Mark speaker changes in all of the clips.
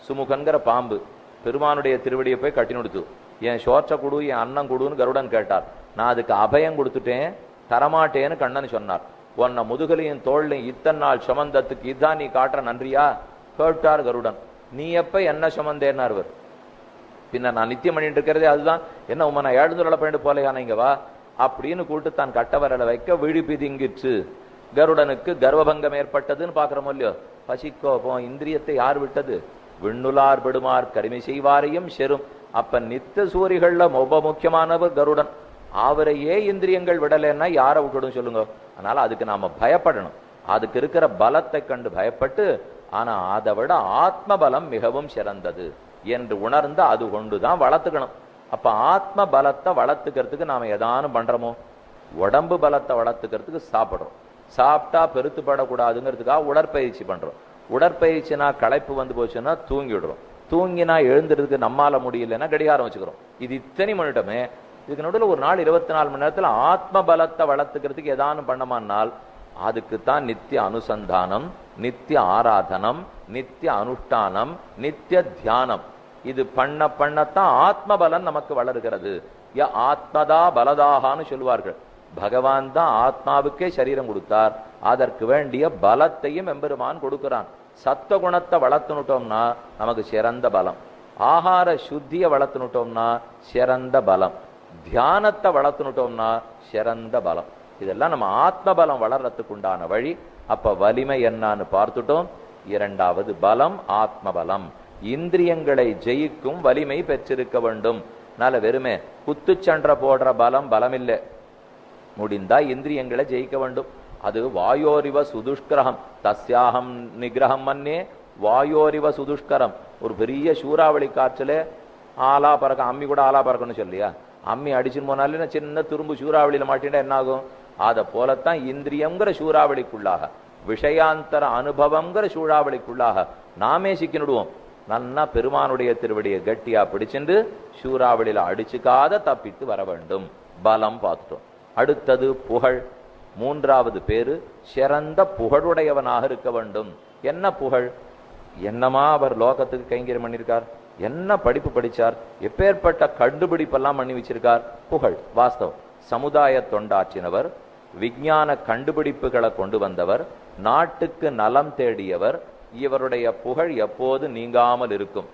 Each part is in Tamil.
Speaker 1: சுமுகன்கிற பாம்பு பெருமானுடைய திருவடியை போய் கட்டி கொடுத்து என் சோற்ற குடு என் அன்னம் குடுன்னு கருடன் கேட்டார் நான் அதுக்கு அபயம் கொடுத்துட்டேன் தரமாட்டேன்னு கண்ணன் சொன்னார் உன்னை முதுகலையும் தோள்லையும் இத்தனை நாள் சுமந்தத்துக்கு இதான் நீ காட்டுற நன்றியா கேட்டார் கருடன் நீ எப்ப என்ன சுமந்தேன்னார் இவர் பின்ன நான் நித்தியம் பண்ணிட்டு இருக்கிறதே அதுதான் என்ன உமா நான் எழுந்துள்ள பண்ணிட்டு போலையா இங்க வா அப்படின்னு கூப்பிட்டு தான் கட்டவரலை வைக்க விழி பிதுங்கிற்று கருடனுக்கு கர்வபங்கம் ஏற்பட்டதுன்னு பாக்குறோம் இல்லையோ பசிக்கோபம் இந்திரியத்தை யார் விட்டது விண்ணுலார் விடுமார் கருமி செய்வாரையும் செரும் அப்ப நித்த சூரிகள்ல ரொம்ப முக்கியமானவர் கருடன் அவரையே இந்திரியங்கள் விடலைன்னா யாரை விட்டுடும் சொல்லுங்க அதனால அதுக்கு நாம பயப்படணும் அதுக்கு இருக்கிற பலத்தை கண்டு பயப்பட்டு ஆனா அதை விட ஆத்ம பலம் மிகவும் சிறந்தது என்று உணர்ந்து அது கொண்டுதான் வளர்த்துக்கணும் அப்ப ஆத்ம பலத்தை வளர்த்துக்கிறதுக்கு நாம எதானும் பண்றோமோ உடம்பு பலத்தை வளர்த்துக்கிறதுக்கு சாப்பிடுறோம் சாப்பிட்டா பெருத்துப்படக்கூடாதுங்கிறதுக்காக உடற்பயிற்சி பண்றோம் உடற்பயிற்சினா களைப்பு வந்து போச்சுன்னா தூங்கிடுறோம் தூங்கினா எழுந்துறதுக்கு நம்மால முடியலன்னா கடிகாரம் வச்சுக்கிறோம் இது இத்தனை பண்ணிட்டோமே இதுக்கு நடுவில் ஒரு நாள் இருபத்தி நாலு மணி நேரத்துல ஆத்ம பலத்தை வளர்த்துக்கிறதுக்கு ஏதானும் பண்ணமானால் அதுக்கு தான் நித்திய அனுசந்தானம் நித்திய ஆராதனம் நித்திய அனுஷ்டானம் நித்திய தியானம் இது பண்ண பண்ணத்தான் ஆத்ம பலன் நமக்கு வளர்கிறது ய ஆத்மதா பலதாகான்னு சொல்லுவார்கள் பகவான் தான் ஆத்மாவுக்கே சரீரம் கொடுத்தார் அதற்கு வேண்டிய பலத்தையும் எம்பெருமான் கொடுக்கிறான் சத்த குணத்தை வளர்த்துனுட்டோம்னா நமக்கு சிறந்த பலம் ஆகார சுத்திய வளர்த்துனுட்டோம்னா சிறந்த பலம் தியானத்தை வளர்த்துனுட்டோம்னா சிறந்த பலம் இதெல்லாம் நம்ம ஆத்ம பலம் வளர்றதுக்கு உண்டான வழி அப்ப வலிமை என்னன்னு பார்த்துட்டோம் இரண்டாவது பலம் ஆத்ம பலம் இந்திரியங்களை ஜெயிக்கும் வலிமை பெற்றிருக்க வேண்டும் நல்ல வெறுமே குத்துச்சண்டை போடுற பலம் பலம் இல்லை முடிந்தா இந்திரியங்களை ஜெயிக்க வேண்டும் அது வாயோரிவ சுதுஷ்கரம் தஸ்யாகம் நிகிரகம் மன்னே வாயோரிவ சுதுஷ்கரம் ஒரு பெரிய சூறாவளி காற்றுல ஆலா பறக்க அம்மி கூட ஆலா பறக்கணும்னு சொல்லியா அம்மி அடிச்சுன்னு போனாலே நான் சின்ன துரும்பு சூறாவளியில மாட்டிட்டா என்ன ஆகும் அதை போலத்தான் இந்திரியங்கிற சூறாவளிக்குள்ளாக விஷயாந்தர அனுபவங்கிற சூறாவளிக்குள்ளாக நாமே சிக்கினுடுவோம் நன்னா பெருமானுடைய திருவடியை கட்டியா பிடிச்சிண்டு சூறாவளியில அடிச்சுக்காத தப்பித்து வர வேண்டும் பலம் பார்த்துட்டோம் அடுத்தது புகழ் மூன்றாவது பேரு சிறந்த புகழுடையவனாக இருக்க வேண்டும் என்ன புகழ் என்னமா அவர் லோகத்துக்கு கைங்கரியம் பண்ணியிருக்கார் என்ன படிப்பு படிச்சார் எப்பேற்பட்ட கண்டுபிடிப்பெல்லாம் பண்ணி வச்சிருக்கார் புகழ் வாஸ்தவம் சமுதாய தொண்டாற்றினவர் விஞ்ஞான கண்டுபிடிப்புகளை கொண்டு வந்தவர் நாட்டுக்கு நலம் தேடியவர் இவருடைய புகழ் எப்போது நீங்காமல் இருக்கும்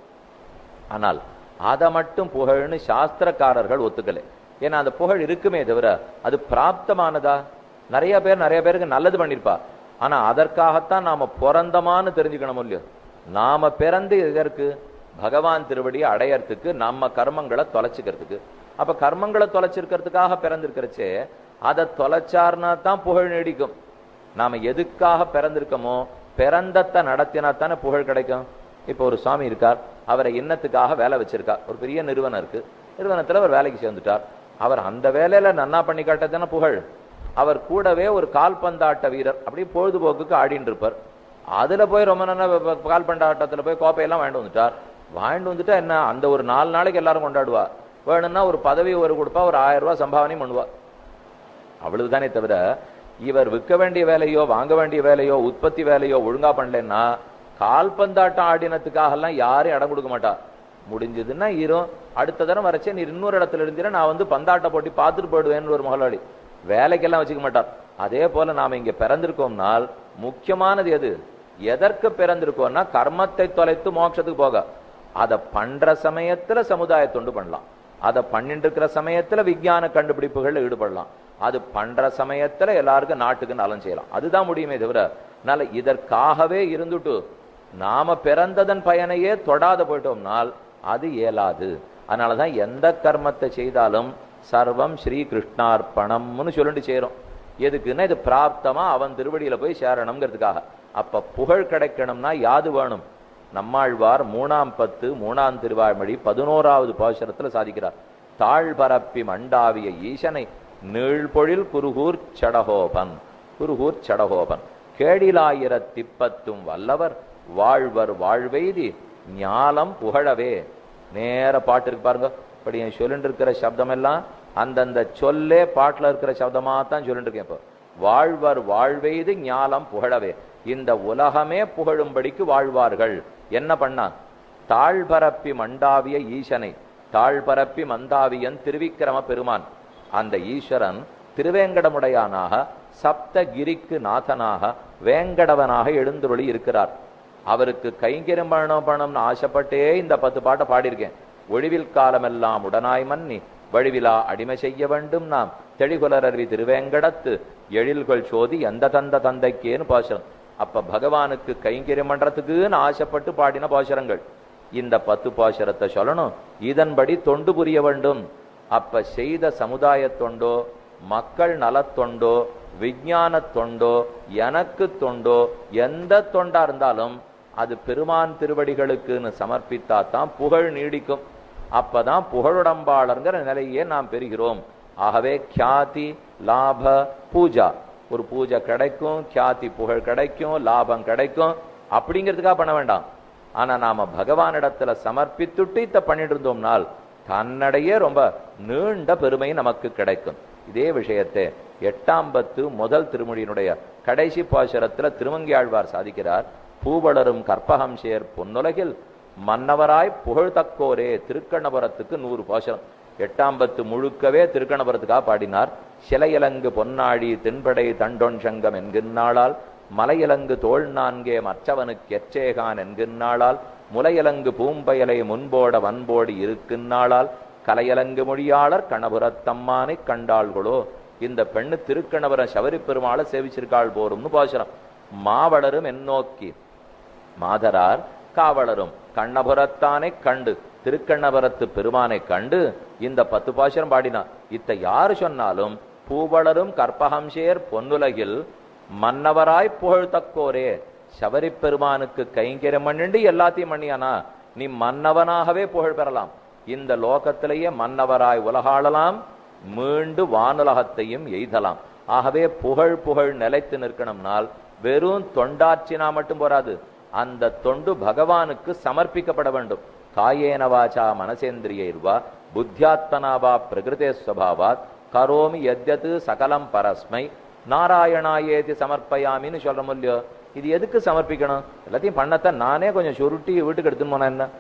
Speaker 1: ஆனால் அதை மட்டும் புகழ்னு சாஸ்திரக்காரர்கள் ஒத்துக்கலை ஏன்னா அந்த புகழ் இருக்குமே தவிர அது பிராப்தமானதா நிறைய பேர் நிறைய பேருக்கு நல்லது பண்ணிருப்பா ஆனா அதற்காகத்தான் நாம பிறந்தமான்னு தெரிஞ்சுக்கணும் இல்லையோ நாம பிறந்து இதற்கு பகவான் திருவடியை அடையறதுக்கு நம்ம கர்மங்களை தொலைச்சுக்கிறதுக்கு அப்ப கர்மங்களை தொலைச்சிருக்கிறதுக்காக பிறந்திருக்கிறச்சே அதை தொலைச்சார்னா தான் புகழ் நீடிக்கும் நாம எதுக்காக பிறந்திருக்கோமோ பிறந்தத்தை நடத்தினா தானே புகழ் கிடைக்கும் இப்போ ஒரு சுவாமி இருக்கார் அவரை இன்னத்துக்காக வேலை வச்சிருக்கார் ஒரு பெரிய நிறுவனம் இருக்கு நிறுவனத்துல அவர் வேலைக்கு சேர்ந்துட்டார் அவர் அந்த வேலையில நன்னா பண்ணி காட்டதானே புகழ் அவர் கூடவே ஒரு கால்பந்தாட்ட வீரர் அப்படியே பொழுதுபோக்குக்கு ஆடின்னு இருப்பார் அதுல போய் ரொம்ப நல்லா கால்பந்தாட்டத்துல போய் கோப்பையெல்லாம் வாங்கிட்டு வந்துட்டார் வாங்கிட்டு வந்துட்டா என்ன அந்த ஒரு நாலு நாளைக்கு எல்லாரும் கொண்டாடுவா வேணும்னா ஒரு பதவி ஒரு கொடுப்பா ஒரு ஆயிரம் ரூபாய் சம்பாவனையும் பண்ணுவா அவ்வளவுதானே தவிர இவர் விற்க வேண்டிய வேலையோ வாங்க வேண்டிய வேலையோ உற்பத்தி வேலையோ ஒழுங்கா பண்ணலன்னா கால்பந்தாட்டம் ஆடினத்துக்காக எல்லாம் யாரும் இடம் கொடுக்க மாட்டா முடிஞ்சதுன்னா இரும் அடுத்த தடவை வரைச்சே நீ இன்னொரு இடத்துல இருந்தீங்கன்னா நான் வந்து பந்தாட்ட போட்டி பார்த்துட்டு போயிடுவேன்னு ஒரு முதலாளி வேலைக்கெல்லாம் வச்சுக்க மாட்டார் அதே போல நாம இங்க பிறந்திருக்கோம்னால் முக்கியமானது எது எதற்கு பிறந்திருக்கோம்னா கர்மத்தை தொலைத்து மோட்சத்துக்கு போக அதை பண்ற சமயத்துல சமுதாய தொண்டு பண்ணலாம் அதை பண்ணிட்டு இருக்கிற சமயத்துல விஞ்ஞான கண்டுபிடிப்புகள் ஈடுபடலாம் அது பண்ற சமயத்துல எல்லாருக்கும் நாட்டுக்கு நலம் செய்யலாம் அதுதான் முடியுமே தவிர அதனால இதற்காகவே இருந்துட்டு நாம பிறந்ததன் பயனையே தொடாத போயிட்டோம்னால் அது இயலாது அதனாலதான் எந்த கர்மத்தை செய்தாலும் சர்வம் ஸ்ரீ கிருஷ்ணார்ப்பணம்னு சொல்லிட்டு செய்யறோம் எதுக்குன்னா இது பிராப்தமா அவன் திருவடியில போய் சேரணுங்கிறதுக்காக அப்ப புகழ் கிடைக்கணும்னா யாது வேணும் நம்மாழ்வார் மூணாம் பத்து மூணாம் திருவாய்மொழி பதினோராவது பாசுரத்துல சாதிக்கிறார் தாழ் பரப்பி மண்டாவிய ஈசனை நீழ்பொழில் குருகூர் சடகோபன் குருகூர் சடகோபன் கேடிலாயிரத்திப்பத்தும் வல்லவர் வாழ்வர் வாழ்வெய்தி ஞாலம் புகழவே நேர பாட்டு இருக்கு பாருங்க இப்படி என் சொல்லிட்டு இருக்கிற சப்தம் எல்லாம் அந்தந்த சொல்லே பாட்டுல இருக்கிற சப்தமா தான் சொல்லிட்டு இருக்கேன் இப்போ வாழ்வர் வாழ்வெய்து ஞாலம் புகழவே இந்த உலகமே புகழும்படிக்கு வாழ்வார்கள் என்ன பண்ணான் தாழ்பரப்பி மண்டாவிய ஈசனை தாழ்பரப்பி மந்தாவியன் திருவிக்கிரம பெருமான் அந்த ஈஸ்வரன் திருவேங்கடமுடையானாக சப்தகிரிக்கு நாதனாக வேங்கடவனாக எழுந்துருளி இருக்கிறார் அவருக்கு கைங்கரியம் பண்ணணும் பண்ணணும்னு ஆசைப்பட்டே இந்த பத்து பாட்டை பாடியிருக்கேன் ஒழிவில் காலமெல்லாம் உடனாய் மன்னி வழிவிலா அடிமை செய்ய வேண்டும் நாம் தெளிகுலரவி திருவேங்கடத்து எழில்கள் சோதி எந்த தந்த தந்தைக்கேன்னு பாசுரம் அப்ப பகவானுக்கு கைங்கரியம் பண்றதுக்குன்னு ஆசைப்பட்டு பாடின பாசுரங்கள் இந்த பத்து பாசுரத்தை சொல்லணும் இதன்படி தொண்டு புரிய வேண்டும் அப்ப செய்த சமுதாய தொண்டோ மக்கள் நலத்தொண்டோ விஞ்ஞான தொண்டோ எனக்கு தொண்டோ எந்த தொண்டா இருந்தாலும் அது பெருமான் திருவடிகளுக்குன்னு சமர்ப்பித்தா தான் புகழ் நீடிக்கும் அப்பதான் புகழுடம்பாளர்ங்கிற நிலையே நாம் பெறுகிறோம் ஆகவே கியாதி லாப பூஜா ஒரு பூஜை கிடைக்கும் கியாதி புகழ் கிடைக்கும் லாபம் கிடைக்கும் அப்படிங்கிறதுக்காக பண்ண வேண்டாம் ஆனா நாம பகவானிடத்துல சமர்ப்பித்துட்டு இத பண்ணிட்டு இருந்தோம்னால் தன்னடையே ரொம்ப நீண்ட பெருமை நமக்கு கிடைக்கும் இதே விஷயத்தை எட்டாம் பத்து முதல் திருமொழியினுடைய கடைசி பாசுரத்துல திருமங்கியாழ்வார் சாதிக்கிறார் பூவளரும் கற்பகம் சேர் பொன்னுலகில் மன்னவராய் புகழ் தக்கோரே திருக்கண்ணபுரத்துக்கு நூறு பாசுரம் எட்டாம் பத்து முழுக்கவே திருக்கணபுரத்துக்காக பாடினார் சிலையலங்கு பொன்னாழி தென்படை தண்டொன் சங்கம் என்கின்றாளால் மலையலங்கு தோல் நான்கே மற்றவனுக்கு எச்சேகான் என்கின்றாளால் முலையலங்கு பூம்பயலை முன்போட வன்போடி இருக்கின்றாளால் கலையலங்கு மொழியாளர் கணபுரத்தம்மானை கண்டாள்களோ இந்த பெண்ணு திருக்கணபுரம் சபரி பெருமாளை சேவிச்சிருக்காள் போரும்னு பாசுரம் மாவளரும் எண்ணோக்கி மாதரார் காவலரும் கண்ணபுரத்தானை கண்டு திருக்கண்ணபுரத்து பெருமானை கண்டு இந்த பத்து பாசுரம் பாடினார் இத்த யாரு சொன்னாலும் பூவளரும் கற்பகம்சேர் பொன்னுலகில் மன்னவராய் புகழ் தக்கோரே சபரி பெருமானுக்கு கைங்கரம் பண்ணிண்டு எல்லாத்தையும் பண்ணியானா நீ மன்னவனாகவே புகழ் பெறலாம் இந்த லோகத்திலேயே மன்னவராய் உலகாளலாம் மீண்டு வானுலகத்தையும் எய்தலாம் ஆகவே புகழ் புகழ் நிலைத்து நிற்கணும்னால் வெறும் தொண்டாற்றினா மட்டும் போராது அந்த தொண்டு பகவானுக்கு சமர்ப்பிக்கப்பட வேண்டும் காயேன வாச்சா மனசேந்திரியைர்வா புத்தியாத்மனாவா பிரகிருதே ஸ்வபாவாத் கரோமி எத்யது சகலம் பரஸ்மை நாராயணாயேதி சமர்ப்பயாமின்னு சொல்றோம் இல்லையோ இது எதுக்கு சமர்ப்பிக்கணும் எல்லாத்தையும் பண்ணத்தான் நானே கொஞ்சம் சுருட்டி வீட்டுக்கு எடுத்துன்னு போனா என்ன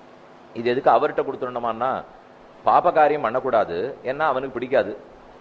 Speaker 1: இது எதுக்கு அவர்கிட்ட கொடுத்துடணுமான்னா பாப காரியம் பண்ணக்கூடாது ஏன்னா அவனுக்கு பிடிக்காது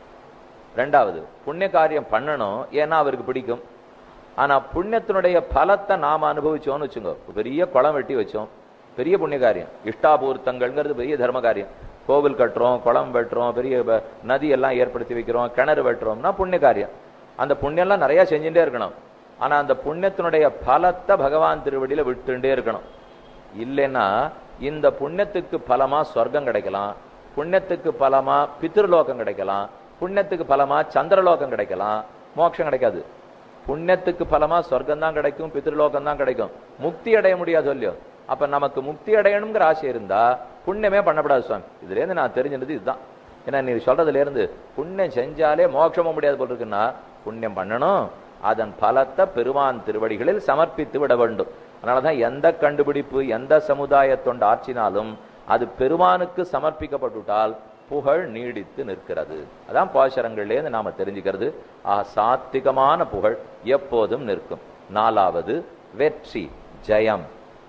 Speaker 1: ரெண்டாவது புண்ணிய காரியம் பண்ணணும் ஏன்னா அவருக்கு பிடிக்கும் ஆனா புண்ணியத்தினுடைய பலத்தை நாம அனுபவிச்சோம்னு வச்சுங்க பெரிய குளம் வெட்டி வச்சோம் பெரிய புண்ணிய காரியம் இஷ்டாபூர்த்தங்கள்ங்கிறது பெரிய தர்ம காரியம் கோவில் கட்டுறோம் குளம் வெட்டுறோம் பெரிய ப- நதி எல்லாம் ஏற்படுத்தி வைக்கிறோம் கிணறு வெட்டுறோம்னா புண்ணிய காரியம் அந்த புண்ணியம்லாம் நிறைய செஞ்சுட்டே இருக்கணும் ஆனா அந்த புண்ணியத்தினுடைய பலத்தை பகவான் திருவடியில விட்டுண்டே இருக்கணும் இல்லைன்னா இந்த புண்ணியத்துக்கு பலமா சொர்க்கம் கிடைக்கலாம் புண்ணியத்துக்கு பலமா பித்ருலோகம் கிடைக்கலாம் புண்ணியத்துக்கு பலமா சந்திரலோகம் கிடைக்கலாம் மோட்சம் கிடைக்காது புண்ணியத்துக்கு பலமா சொர்க்கம் தான் கிடைக்கும் பித்ருலோகம் தான் கிடைக்கும் முக்தி அடைய முடியாது இல்லையோ அப்ப நமக்கு முக்தி அடையணுங்கிற ஆசை இருந்தா புண்ணியமே பண்ணப்படாது சுவாமி இதுல இருந்து நான் தெரிஞ்சது இதுதான் ஏன்னா நீ சொல்றதுல இருந்து புண்ணியம் செஞ்சாலே மோட்சமும் முடியாது போல் இருக்குன்னா புண்ணியம் பண்ணணும் அதன் பலத்தை பெருமான் திருவடிகளில் சமர்ப்பித்து விட வேண்டும் அதனாலதான் எந்த கண்டுபிடிப்பு எந்த சமுதாயத்தொண்டு ஆற்றினாலும் அது பெருமானுக்கு சமர்ப்பிக்கப்பட்டுட்டால் புகழ் நீடித்து நிற்கிறது அதான் பாசுரங்கள்லேருந்து நாம தெரிஞ்சுக்கிறது ஆ சாத்திகமான புகழ் எப்போதும் நிற்கும் நாலாவது வெற்றி ஜெயம்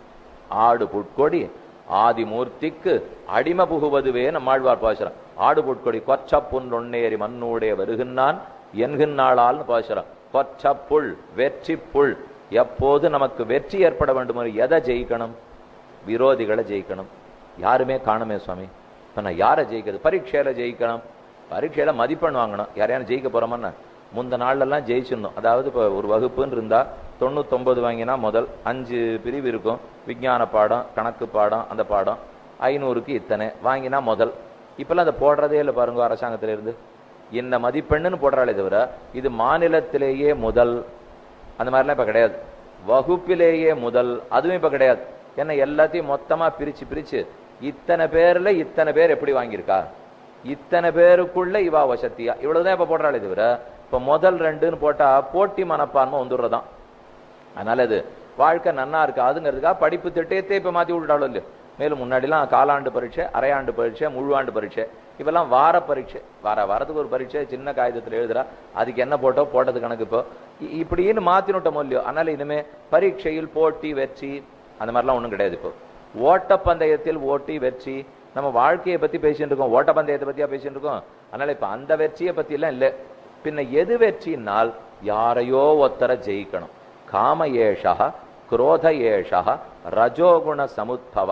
Speaker 1: ஆடு புட்கொடி ஆதிமூர்த்திக்கு அடிம புகுவதுவே நம்மாழ்வார் பாசுரம் ஆடு புட்கொடி கொச்ச புன்னொன்னேறி மண்ணூடே வருகின்றான் என்கின்றாளால்னு பாசுரம் கொச்ச புல் வெற்றி புல் எப்போது நமக்கு வெற்றி ஏற்பட வேண்டும் எதை ஜெயிக்கணும் விரோதிகளை ஜெயிக்கணும் யாருமே காணுமே சுவாமி இப்ப நான் யாரை ஜெயிக்கிறது பரீட்சையில ஜெயிக்கணும் பரீட்சையில மதிப்பெண் வாங்கணும் யாரையான ஜெயிக்க போறோமன்னா முந்த நாள்ல எல்லாம் ஜெயிச்சிடணும் அதாவது இப்போ ஒரு வகுப்புன்னு இருந்தா தொண்ணூத்தொன்பது வாங்கினா முதல் அஞ்சு பிரிவு இருக்கும் விஞ்ஞான பாடம் கணக்கு பாடம் அந்த பாடம் ஐநூறுக்கு இத்தனை வாங்கினா முதல் இப்பெல்லாம் அதை போடுறதே இல்லை பாருங்க அரசாங்கத்தில இருந்து இந்த மதிப்பெண்ணுன்னு போடுறாளே தவிர இது மாநிலத்திலேயே முதல் அந்த மாதிரிலாம் இப்ப கிடையாது வகுப்பிலேயே முதல் அதுவும் இப்ப கிடையாது ஏன்னா எல்லாத்தையும் மொத்தமா பிரிச்சு பிரிச்சு இத்தனை பேர்ல இத்தனை பேர் எப்படி வாங்கியிருக்கா இத்தனை பேருக்குள்ள இவா வசத்தியா இவ்வளவுதான் இப்ப போடுறாளே தவிர இப்ப முதல் ரெண்டுன்னு போட்டா போட்டி மனப்பான்மை வந்துடுறதான் அதனால இது வாழ்க்கை நன்னா இருக்காதுங்கிறதுக்காக படிப்பு திட்டத்தை இப்ப மாத்தி விட்டுட்டாலும் இல்லையோ மேலும் முன்னாடிலாம் காலாண்டு பரீட்சை அரையாண்டு பரீட்சை முழுவாண்டு பரீட்சை இப்பெல்லாம் வார பரீட்சை வார வாரத்துக்கு ஒரு பரீட்சை சின்ன காகிதத்துல எழுதுறா அதுக்கு என்ன போட்டோ போட்டது கணக்கு இப்போ இ- இப்படின்னு மாத்தினுட்டோமோ இல்லையோ அதனால இனிமே பரீட்சையில் போட்டி வெற்றி அந்த மாதிரிலாம் ஒண்ணும் கிடையாது இப்போ ஓட்டப்பந்தயத்தில் ஓட்டி வெற்றி நம்ம வாழ்க்கையை பத்தி பேசிட்டு இருக்கோம் ஓட்டப்பந்தயத்தை பத்தியா பேசிட்டு இருக்கோம் அதனால இப்ப அந்த வெற்றியை பத்தி எல்லாம் இல்ல பின்ன எது வெற்றினால் யாரையோ ஒத்தர ஜெயிக்கணும் காம ஏஷா குரோத ஏஷா ரஜோகுண சமுத்பவ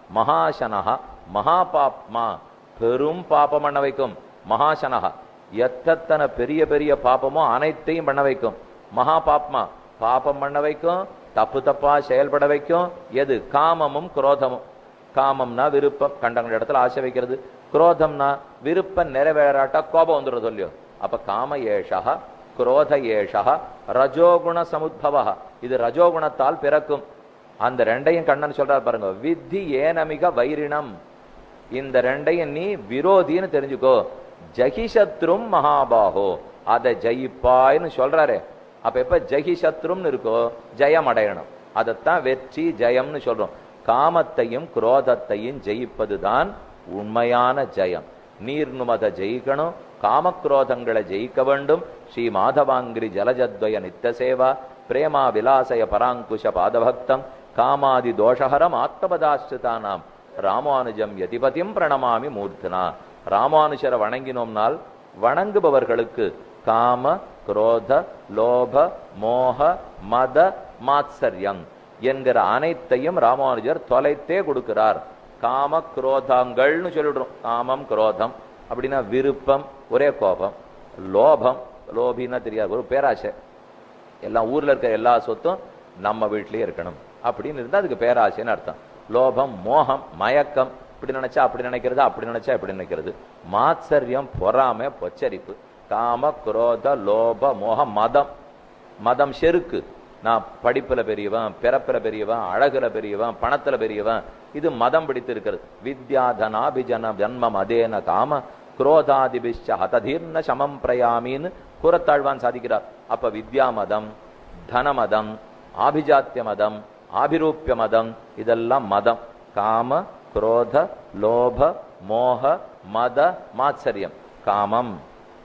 Speaker 1: மகாசனஹ மகாபாப்மா பெரும் பாபம் பண்ண வைக்கும் மகாசனஹ எத்தனை பெரிய பெரிய பாபமோ அனைத்தையும் பண்ண வைக்கும் மகா பாப்மா பாபம் பண்ண வைக்கும் தப்பு தப்பா செயல்பட வைக்கும் எது காமமும் குரோதமும் காமம்னா விருப்பம் கண்டங்க இடத்துல ஆசை வைக்கிறது குரோதம்னா விருப்பம் நிறைவேறாட்டா கோபம் வந்துடுறது இல்லையோ அப்ப காம ஏஷா குரோத ஏஷா ரஜோகுண சமுத்பவ இது ரஜோகுணத்தால் பிறக்கும் அந்த ரெண்டையும் கண்ணன் சொல்றார் பாருங்க வித்தி ஏனமிக வைரிணம் இந்த ரெண்டையும் நீ விரோதின்னு தெரிஞ்சுக்கோ ஜகிசத்ரும் மகாபாகோ அதை ஜெயிப்பாய்னு சொல்றாரே அப்ப எப்ப ஜெகிசத்ரும்னு இருக்கோ ஜெயம் அடையணும் அதைத்தான் வெற்றி ஜெயம்னு சொல்றோம் காமத்தையும் குரோதத்தையும் ஜெயிப்பதுதான் உண்மையான ஜெயம் நீர்னுமத ஜெயிக்கணும் காமக்ரோதங்களை ஜெயிக்க வேண்டும் ஸ்ரீ மாதவாங்கிரி ஜலஜத்வய நித்த சேவா பிரேமா விலாசய பராங்குஷ பாதபக்தம் காமாதி தோஷஹரம் ஆத்மபதாஸ்ரிதானாம் ராமானுஜம் யதிபதிம் பிரணமாமி மூர்த்தனா ராமானுஜரை வணங்கினோம்னால் வணங்குபவர்களுக்கு காம குரோத லோப மோக மத மாத்சரியம் என்கிற அனைத்தையும் ராமானுஜர் தொலைத்தே கொடுக்கிறார் காம குரோதங்கள்னு சொல்லிடுறோம் காமம் குரோதம் அப்படின்னா விருப்பம் ஒரே கோபம் லோபம் லோபின்னா தெரியாது ஒரு பேராசை எல்லாம் ஊர்ல இருக்க எல்லா சொத்தும் நம்ம வீட்லயே இருக்கணும் அப்படின்னு இருந்தா அதுக்கு பேராசைன்னு அர்த்தம் லோபம் மோகம் மயக்கம் இப்படி நினைச்சா அப்படி நினைக்கிறது அப்படி நினைச்சா இப்படி நினைக்கிறது மாத்சரியம் பொறாமை பொச்சரிப்பு காம குரோத லோப மோக மதம் மதம் செருக்கு நான் படிப்புல பெரியவன் பிறப்புல பெரியவன் அழகுல பெரியவன் பணத்துல பெரியவன் இது மதம் பிடித்து இருக்கிறது வித்யா தனாபிஜன ஜன்மம் அதேன காம குரோதாதிபிஷ்ச ஹததீர்ண சமம் பிரயாமின்னு கூறத்தாழ்வான் சாதிக்கிறார் அப்ப வித்யா மதம் தனமதம் ஆபிஜாத்திய மதம் ஆபிரூப்பிய மதம் இதெல்லாம் மதம் காம குரோத லோப மோக மத மாத்சரியம் காமம்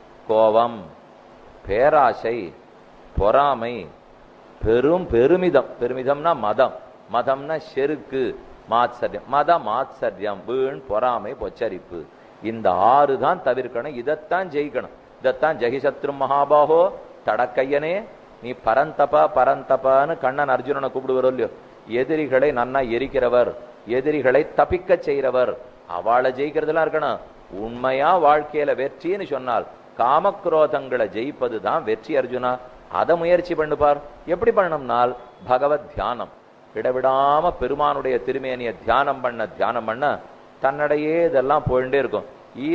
Speaker 1: கோபம் பேராசை பொறாமை பெரும் பெருமிதம் பெருமிதம்னா மதம் மதம்னா செருக்கு மாத்சரியம் மத மாத்சரியம் வீண் பொறாமை பொச்சரிப்பு இந்த ஆறு தான் தவிர்க்கணும் இதைத்தான் ஜெயிக்கணும் இதைத்தான் ஜெகிசத்ரு மகாபாகோ தடக்கையனே நீ பரந்தபா பரந்தபான்னு கண்ணன் அர்ஜுனனை கூப்பிடுவாரோ இல்லையோ எதிரிகளை நன்னா எரிக்கிறவர் எதிரிகளை தப்பிக்க செய்கிறவர் அவளை ஜெயிக்கிறதுலாம் இருக்கணும் உண்மையா வாழ்க்கையில வெற்றின்னு சொன்னால் காமக்ரோதங்களை ஜெயிப்பது தான் வெற்றி அர்ஜுனா அதை முயற்சி பண்ணுப்பார் எப்படி பண்ணணும்னால் பகவத் தியானம் விடவிடாம பெருமானுடைய திருமேனிய தியானம் பண்ண தியானம் பண்ண தன்னடையே இதெல்லாம் போயிட்டே இருக்கும்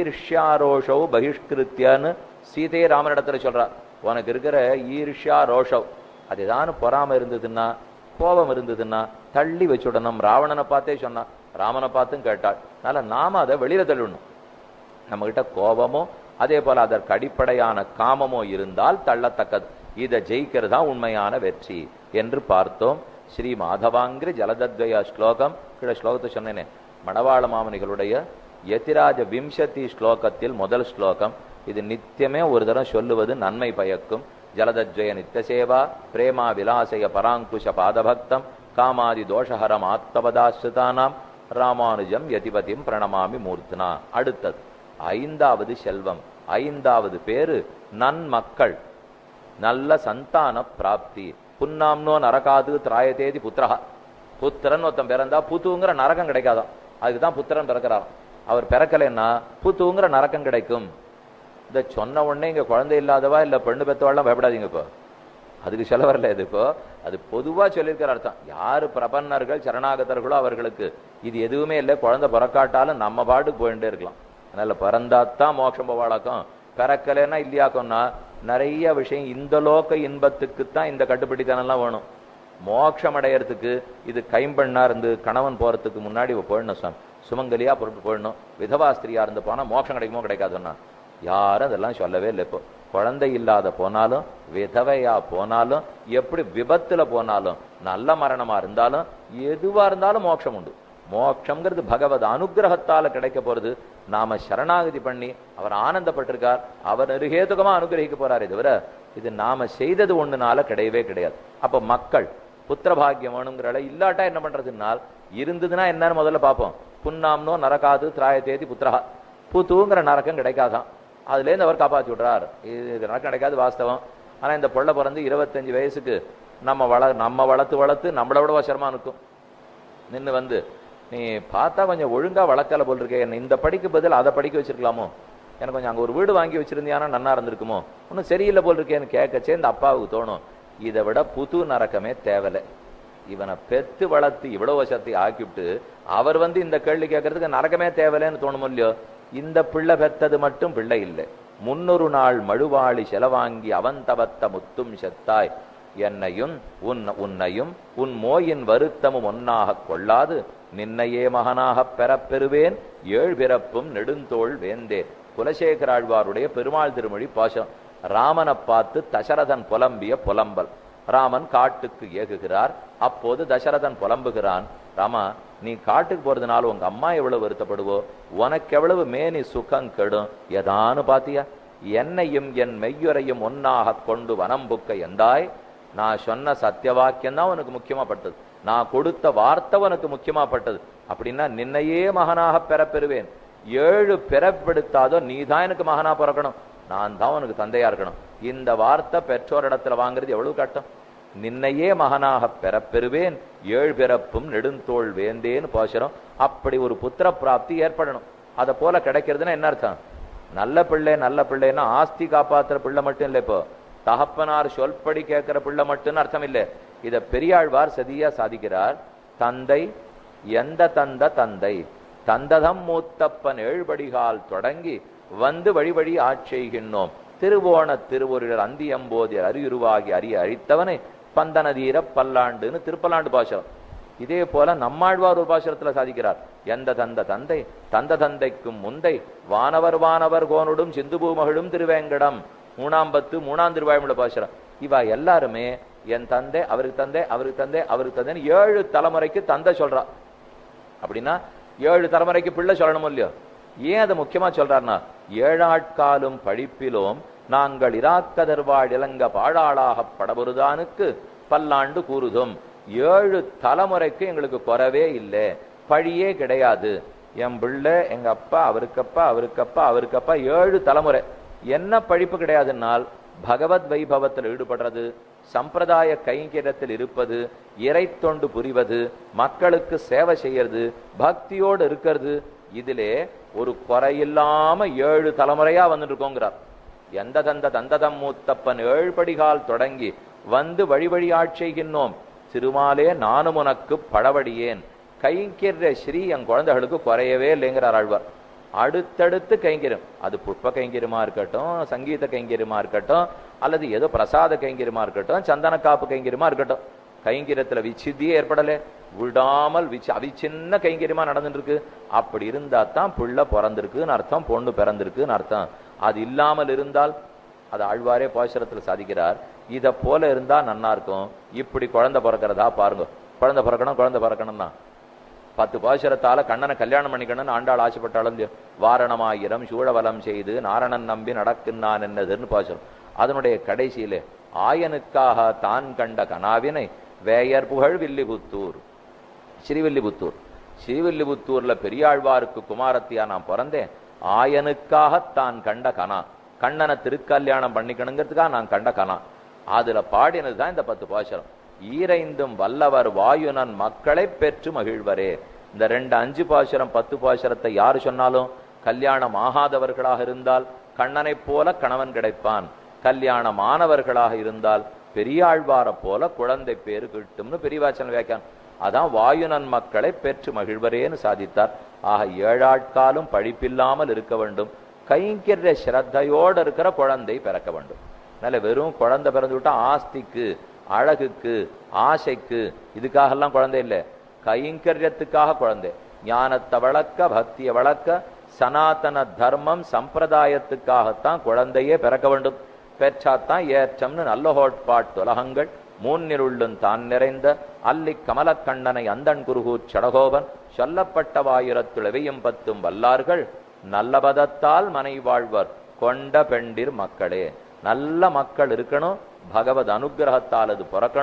Speaker 1: ஈர்ஷ்யா பகிஷ்கிருத்தியன்னு சீதையே ராமனிடத்துல சொல்றா உனக்கு இருக்கிற ஈர்ஷ்யா ரோஷவ் அதுதான் பொறாம இருந்ததுன்னா கோபம் இருந்ததுன்னா தள்ளி வச்சுடணும் ராவணனை பார்த்தே சொன்னா ராமனை பார்த்தும் கேட்டாள் அதனால நாம அதை வெளியில தள்ளிடணும் நம்ம கிட்ட கோபமோ அதே போல அதற்கு அடிப்படையான காமமோ இருந்தால் தள்ளத்தக்கது இதை ஜெயிக்கிறது தான் உண்மையான வெற்றி என்று பார்த்தோம் ஸ்ரீ மாதவாங்கிரி ஜலதத்வய ஸ்லோகம் கீழே ஸ்லோகத்தை சொன்னேனே மணவாள மாமனிகளுடைய யதிராஜ விம்சதி ஸ்லோகத்தில் முதல் ஸ்லோகம் இது நித்தியமே ஒரு தரம் சொல்லுவது நன்மை பயக்கும் ஜலதத்வய நித்தியசேவா பிரேமா விலாசய பராங்குஷ பாதபக்தம் காமாதி தோஷஹரம் ஆத்மபதாஸ்ருதானாம் ராமானுஜம் யதிபதிம் பிரணமாமி மூர்த்தனா அடுத்தது ஐந்தாவது செல்வம் ஐந்தாவது பேரு நன்மக்கள் நல்ல சந்தான பிராப்தி புன்னாம்னோ நரகாது திராயதேதி புத்திரஹா புத்திரன் ஒருத்தன் பிறந்தா புத்துங்கிற நரகம் கிடைக்காதான் அதுக்குதான் புத்திரன் பிறக்கிறார் அவர் பிறக்கலைன்னா புத்துங்கிற நரக்கம் கிடைக்கும் இந்த சொன்ன உடனே இங்க குழந்தை இல்லாதவா இல்ல பெண்ணு பெத்தவாள்லாம் பயப்படாதீங்க இப்போ அதுக்கு சொல்ல வரல இது இப்போ அது பொதுவா சொல்லியிருக்கிற அர்த்தம் யாரு பிரபன்னர்கள் சரணாகதர்களோ அவர்களுக்கு இது எதுவுமே இல்லை குழந்தை பிறக்காட்டாலும் நம்ம பாட்டுக்கு போயிட்டே இருக்கலாம் அதனால பிறந்தாத்தான் மோட்சம் போவாளாக்கும் பிறக்கலைன்னா இல்லையாக்கும்னா நிறைய விஷயம் இந்த லோக இன்பத்துக்கு தான் இந்த கட்டுப்படித்தனம்லாம் வேணும் மோட்சம் அடையறதுக்கு இது கைம்பெண்ணா இருந்து கணவன் போறதுக்கு முன்னாடி இவ போயிடணும் சுவாமி சுமங்கலியா பொருட்டு போயிடணும் விதவா ஸ்திரியா இருந்து போனா மோட்சம் கிடைக்குமோ கிடைக்காதுன்னா யாரும் அதெல்லாம் சொல்லவே இல்லை இப்போ குழந்தை இல்லாத போனாலும் விதவையா போனாலும் எப்படி விபத்துல போனாலும் நல்ல மரணமா இருந்தாலும் எதுவா இருந்தாலும் மோட்சம் உண்டு மோட்சம்ங்கிறது பகவத் அனுகிரகத்தால கிடைக்க போறது நாம சரணாகதி பண்ணி அவர் ஆனந்தப்பட்டிருக்கார் அவர் நிருகேதுகமா அனுகிரகிக்க போறாரே தவிர இது நாம செய்தது ஒண்ணுனால கிடையவே கிடையாது அப்ப மக்கள் புத்திர பாக்கியம் வேணுங்கிறால இல்லாட்டா என்ன பண்றதுனால் இருந்ததுன்னா என்னன்னு முதல்ல பார்ப்போம் புன்னாம்னோ நரகாது திராயத்தேதி புத்திரஹா புத்துங்கிற நரக்கம் கிடைக்காதான் அதுலேருந்து அவர் காப்பாத்தி விடுறார் இது இது நரக்கம் கிடைக்காது வாஸ்தவம் ஆனா இந்த பொண்ணை பிறந்து இருபத்தஞ்சு வயசுக்கு நம்ம வள நம்ம வளர்த்து வளர்த்து நம்மளை விட வசரமா இருக்கும் நின்னு வந்து நீ பார்த்தா கொஞ்சம் ஒழுங்கா வளர்க்கல போல் இருக்கே என்ன இந்த படிக்கு பதில் அதை படிக்க வச்சிருக்கலாமோ எனக்கு கொஞ்சம் அங்க ஒரு வீடு வாங்கி வச்சிருந்தியானா நன்னா இருந்திருக்குமோ ஒன்றும் சரியில்லை போல் இருக்கேன்னு கேட்கச்சே இந்த அப்பாவுக்கு தோணும் இதை விட புது நரக்கமே தேவலை இவனை பெத்து வளர்த்து இவ்வளவு வருஷத்தை ஆக்கிவிட்டு அவர் வந்து இந்த கேள்வி கேட்கறதுக்கு நரகமே தேவலைன்னு தோணுமோ இல்லையோ இந்த பிள்ளை பெத்தது மட்டும் பிள்ளை இல்லை முன்னொரு நாள் மழுவாளி செலவாங்கி அவன் தவத்த முத்தும் செத்தாய் என்னையும் உன் உன்னையும் உன் மோயின் வருத்தமும் ஒன்னாக கொள்ளாது நின்னையே மகனாகப் பெறப் பெறுவேன் ஏழ் பிறப்பும் நெடுந்தோள் வேந்தேன் குலசேகராழ்வாருடைய பெருமாள் திருமொழி பாசம் ராமனை பார்த்து தசரதன் புலம்பிய புலம்பல் ராமன் காட்டுக்கு ஏகுகிறார் அப்போது தசரதன் புலம்புகிறான் ராமா நீ காட்டுக்கு போறதுனால உங்க அம்மா எவ்வளவு வருத்தப்படுவோ உனக்கு எவ்வளவு மேனி சுகம் கெடும் எதானு பாத்தியா என்னையும் என் மெய்யுரையும் ஒன்னாக கொண்டு வனம் புக்க எந்தாய் நான் சொன்ன சத்திய வாக்கியம் தான் உனக்கு முக்கியமா பட்டது நான் கொடுத்த வார்த்தை உனக்கு முக்கியமா பட்டது அப்படின்னா நின்னையே மகனாக பெறப்பெறுவேன் ஏழு பிறப்பெடுத்தாதோ நீ தான் எனக்கு மகனா பிறக்கணும் நான் தான் உனக்கு தந்தையா இருக்கணும் இந்த வார்த்தை பெற்றோர் இடத்துல வாங்குறது எவ்வளவு கட்டம் நின்னையே மகனாக பெறப்பெறுவேன் ஏழு பிறப்பும் நெடுந்தோள் வேந்தேன்னு பாசுறோம் அப்படி ஒரு புத்திர பிராப்தி ஏற்படணும் அதை போல கிடைக்கிறதுன்னா என்ன அர்த்தம் நல்ல பிள்ளை நல்ல பிள்ளைன்னா ஆஸ்தி காப்பாத்துற பிள்ளை மட்டும் இல்லை இப்போ தகப்பனார் சொல்படி கேட்கிற பிள்ளை மட்டும்னு அர்த்தம் இல்லை இத பெரியாழ்வார் சதியா சாதிக்கிறார் தந்தை எந்த தந்த தந்தை தந்ததம் மூத்தப்பன் ஏழ்படிகால் தொடங்கி வந்து வழி வழி ஆட்செய்கின்றோம் திருவோண திருவொருளர் அந்தியம்போதியர் அரியுருவாகி அறிய அழித்தவனை பந்தனதீர பல்லாண்டுன்னு திருப்பல்லாண்டு பாசனம் இதே போல நம்மாழ்வார் ஒரு பாசுரத்துல சாதிக்கிறார் எந்த தந்த தந்தை தந்த தந்தைக்கும் முந்தை வானவர் வானவர் கோனுடும் சிந்துபூ மகளும் திருவேங்கடம் மூணாம் பத்து மூணாம் திருவாயுமுள்ள பாசுரம் இவா எல்லாருமே என் தந்தை அவருக்கு தந்தை அவருக்கு தந்தை அவருக்கு தந்தைன்னு ஏழு தலைமுறைக்கு தந்தை சொல்றா அப்படின்னா ஏழு தலைமுறைக்கு பிள்ளை சொல்லணும் இல்லையோ ஏன் அதை முக்கியமா சொல்றாருன்னா ஏழாட்காலும் படிப்பிலும் நாங்கள் இராக்கதர்வாழ் இளங்க பாழாளாக படபொருதானுக்கு பல்லாண்டு கூறுதும் ஏழு தலைமுறைக்கு எங்களுக்கு குறவே இல்லை பழியே கிடையாது என் பிள்ளை எங்க அப்பா அவருக்கப்பா அவருக்கப்பா அவருக்கப்பா ஏழு தலைமுறை என்ன பழிப்பு கிடையாதுன்னால் பகவத் வைபவத்தில் ஈடுபடுறது சம்பிரதாய கைங்கரியத்தில் இருப்பது இறை தொண்டு புரிவது மக்களுக்கு சேவை செய்யறது பக்தியோடு இருக்கிறது இதிலே ஒரு குறையில்லாம ஏழு தலைமுறையா வந்துட்டு இருக்கோங்கிறார் எந்த தந்த தந்ததம் மூத்தப்பன் ஏழ்படிகால் தொடங்கி வந்து வழி வழி ஆட்செய்கின்றோம் திருமாலே நானும் உனக்கு பழவடியேன் கைங்கிற ஸ்ரீ என் குழந்தைகளுக்கு குறையவே இல்லைங்கிறார் ஆழ்வார் அடுத்தடுத்து கைங்கரியம் அது புஷ்ப கைங்கரியமா இருக்கட்டும் சங்கீத கைங்கரியமா இருக்கட்டும் அல்லது ஏதோ பிரசாத கைங்கரியமா இருக்கட்டும் சந்தன காப்பு கைங்கரியமா இருக்கட்டும் கைங்கரியத்துல விச்சித்தியே ஏற்படல விடாமல் விச்சு அவிச்சின்ன கைங்கரியமா நடந்துட்டு இருக்கு அப்படி இருந்தா தான் பிள்ளை பிறந்திருக்குன்னு அர்த்தம் பொண்ணு பிறந்திருக்குன்னு அர்த்தம் அது இல்லாமல் இருந்தால் அது ஆழ்வாரே பாசுரத்துல சாதிக்கிறார் இத போல இருந்தா நன்னா இருக்கும் இப்படி குழந்தை பிறக்கிறதா பாருங்க குழந்தை பிறக்கணும் குழந்தை பிறக்கணும்னா பத்து பாசுரத்தால கண்ணனை கல்யாணம் பண்ணிக்கணும்னு ஆண்டாள் ஆசைப்பட்டாலும் வாரணமாயிரம் சூழவலம் செய்து நாரணன் நம்பி நடக்குன்னான் என்னதுன்னு பாசுரம் அதனுடைய கடைசியிலே ஆயனுக்காக தான் கண்ட கனாவினை வேயர் புகழ் வில்லிபுத்தூர் ஸ்ரீவில்லிபுத்தூர் ஸ்ரீவில்லிபுத்தூர்ல பெரியாழ்வாருக்கு குமாரத்தியா நான் பிறந்தேன் ஆயனுக்காக தான் கண்ட கனா கண்ணனை திருக்கல்யாணம் பண்ணிக்கணுங்கிறதுக்காக நான் கண்ட கனா அதுல பாடினது தான் இந்த பத்து பாசுரம் ஈரைந்தும் வல்லவர் வாயுனன் மக்களை பெற்று மகிழ்வரே இந்த ரெண்டு அஞ்சு பாசுரம் பத்து பாசுரத்தை யாரு சொன்னாலும் கல்யாணம் ஆகாதவர்களாக இருந்தால் கண்ணனைப் போல கணவன் கிடைப்பான் கல்யாணம் ஆனவர்களாக இருந்தால் பெரியாழ்வாரை போல குழந்தை பேரு கிட்டும்னு பெரியவாச்சன் வியாக்கியான் அதான் வாயுனன் மக்களை பெற்று மகிழ்வரேன்னு சாதித்தார் ஆக ஏழாட்காலும் பழிப்பில்லாமல் இருக்க வேண்டும் கைங்கிற ஸ்ரத்தையோடு இருக்கிற குழந்தை பிறக்க வேண்டும் அதனால வெறும் குழந்தை பிறந்து விட்டா ஆஸ்திக்கு அழகுக்கு ஆசைக்கு இதுக்காகலாம் குழந்தை இல்லை கைங்கரியத்துக்காக குழந்தை ஞானத்தை வளர்க்க பக்தியை வளர்க்க சனாதன தர்மம் சம்பிரதாயத்துக்காகத்தான் குழந்தையே பிறக்க வேண்டும் பெற்றாத்தான் ஏற்றம்னு நல்ல ஹோட்பாட்டு உலகங்கள் மூன்னிருள்ளும் தான் நிறைந்த அல்லி கமலக்கண்ணனை அந்தன் குருகூர் சடகோபன் சொல்லப்பட்ட வாயிரத்துளவையும் பத்தும் வல்லார்கள் நல்ல பதத்தால் மனை வாழ்வர் கொண்ட பெண்டிர் மக்களே நல்ல மக்கள் இருக்கணும் பகவத் அனுகிரகத்தால் அது பிறக்கணும்